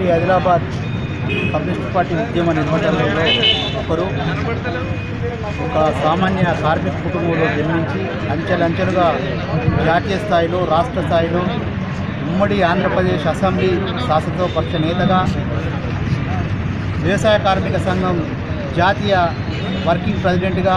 Adilabad communist party ఉద్యమ నిర్మాతలలో ఒకరు ఒక సామాన్య కార్మిక కుటుంబంలో జన్మించి అంచెలంచెలుగా జాతీయ స్థాయిలో రాష్ట్ర స్థాయిలో ఉమ్మడి ఆంధ్రప్రదేశ్ అసెంబ్లీ శాసనసభ నేతగా వ్యవసాయ కార్మిక సంఘం జాతీయ వర్కింగ్ ప్రెసిడెంట్గా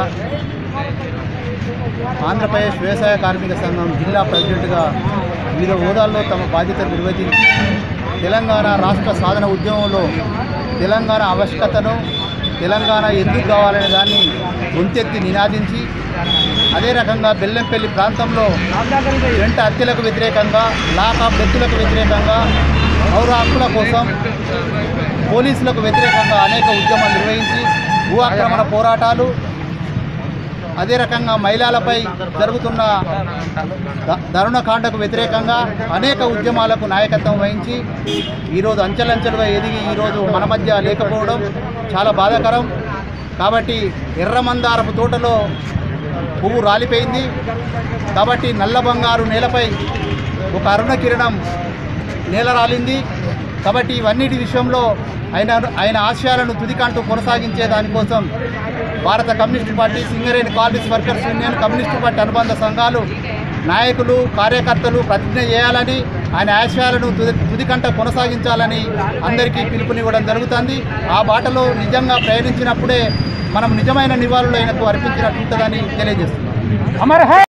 ఆంధ్రప్రదేశ్ వ్యవసాయ కార్మిక సంఘం జిల్లా ప్రెసిడెంట్గా వివిధ హోదాల్లో తమ బాధ్యతలు నిర్వహించి తెలంగాణ రాష్ట్ర సాధన ఉద్యమంలో తెలంగాణ ఆవశ్యకతను తెలంగాణ ఎందుకు కావాలనే దాన్ని గొంతెత్తి నినాదించి అదే రకంగా బెల్లంపల్లి ప్రాంతంలో వెంట హత్యలకు వ్యతిరేకంగా లాకాప్ డెత్తులకు వ్యతిరేకంగా పౌర హక్కుల కోసం పోలీసులకు వ్యతిరేకంగా అనేక ఉద్యమాలు నిర్వహించి భూ ఆక్రమణ పోరాటాలు అదే రకంగా మహిళలపై జరుగుతున్న ద- దరుణకాండకు వ్యతిరేకంగా అనేక ఉద్యమాలకు నాయకత్వం వహించి ఈరోజు అంచెలంచెలుగా ఎదిగి ఈరోజు మన మధ్య లేకపోవడం చాలా బాధాకరం కాబట్టి ఎర్రమందారపు తోటలో పువ్వు రాలిపోయింది కాబట్టి నల్ల బంగారు నేలపై ఒక అరుణ కిరణం నేల రాలింది కాబట్టి ఇవన్నిటి విషయంలో ఆయన ఆయన ఆశయాలను తుదికంటూ కొనసాగించే దానికోసం Bharata communist party Singareni colonies workers union communist party అనుబంధ సంఘాలు నాయకులు కార్యకర్తలు ప్రతిజ్ఞ చేయాలని ఆయన ఆశయాలను తుది తుదికంట కొనసాగించాలని అందరికీ పిలుపునివ్వడం జరుగుతుంది ఆ బాటలో నిజంగా ప్రయాణించినప్పుడే మనం నిజమైన నివాళులు ఆయనకు అర్పించినట్టు ఉంటుందని తెలియజేస్తున్నాం